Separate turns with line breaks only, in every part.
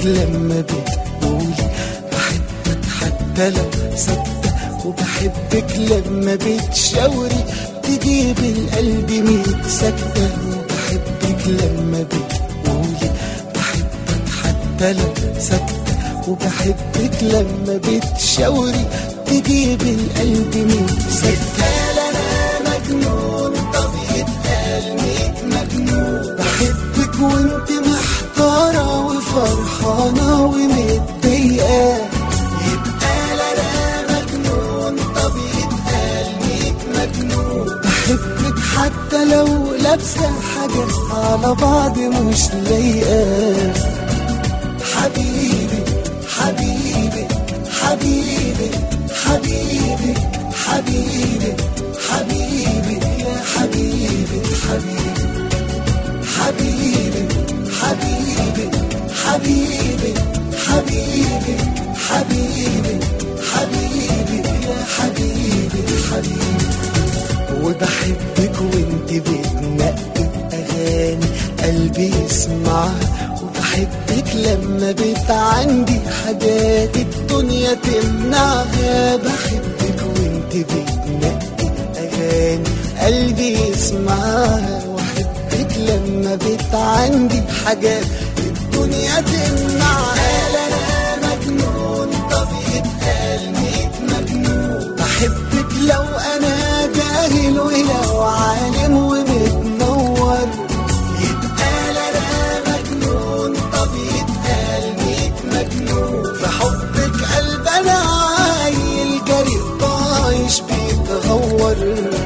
لما بتقولي بحبك حتى لو سكتة وبحبك لما بتشاوري تجيب القلب ميت سكتة وبحبك لما بتقولي بحبك حتى لو سكتة وبحبك لما بتشاوري تجيب القلب ميت سكتة انا مجنون طب يتقال ميت مجنون بحبك وانت محتارة وفرحانة ومتضايقة يبقى انا مجنون طب يتقال ميت مجنون بحبك حتى لو لابسة حاجة على بعض مش لايقة حبيبي حبيبي حبيبي حبيبي حبيبي حبيبي يا حبيبي حبيبي حبيبي حبيبي حبيبي حبيبي حبيبي حبيبي يا حبيبي حبيبي وبحبك وانت بتنقي اغاني قلبي يسمعها وبحبك لما بتعندي حاجات الدنيا تمنعها بحبك وانت بتنقي اغاني قلبي يسمعها واحبك لما بتعندي حاجات الدنيا تمنعها لا انا مجنون طب يتقال ميت مجنون بحبك لو انا جاهل ولو عالم ومتنور يتقال انا مجنون طب يتقال ميت مجنون في حبك قلب انا عايل جري طايش بيتغور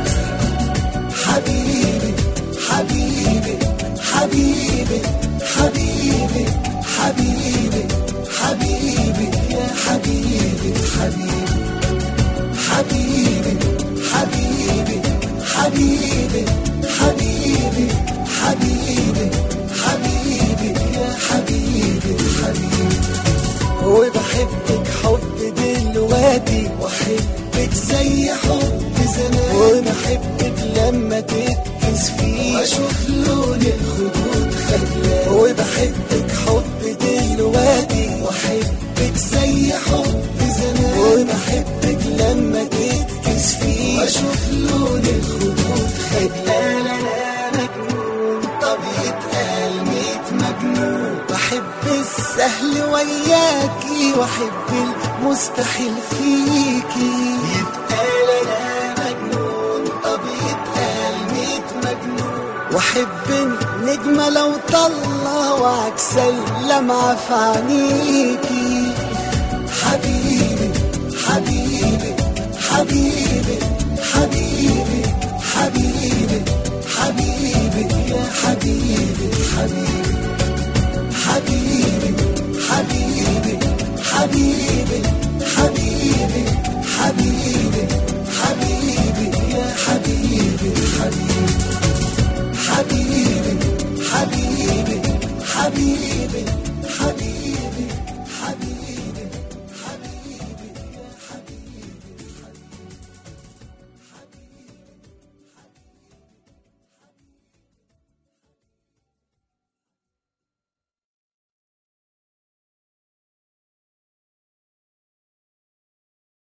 حبيبي حبيبي حبيبي حبيبي حبيبي حبيبي يا حبيبي حبيبي حبيبي حبيبي حبيبي حبيبي حبيبي حبيبي يا حبيبي حبيبي وبحبك حب دلوقتي واحبك زي حب زمان وبحبك لما تتكس فيه واشوف لون الخدود خلاه وبحبك حب دلوقتي واحبك زي حب زمان وبحبك لما تتكس فيه واشوف لون الخدود خلاه لا لا مجنون طب يتقال ميت مجنون بحب السهل وياكي واحب المستحيل فيكي يتقال انا مجنون طب يتقال ميت مجنون واحب النجمة لو طلع وعكس اللمعة في عينيكي حبيبي حبيبي حبيبي حبيبي حبيبي حبيبي يا حبيبي حبيبي حبيبي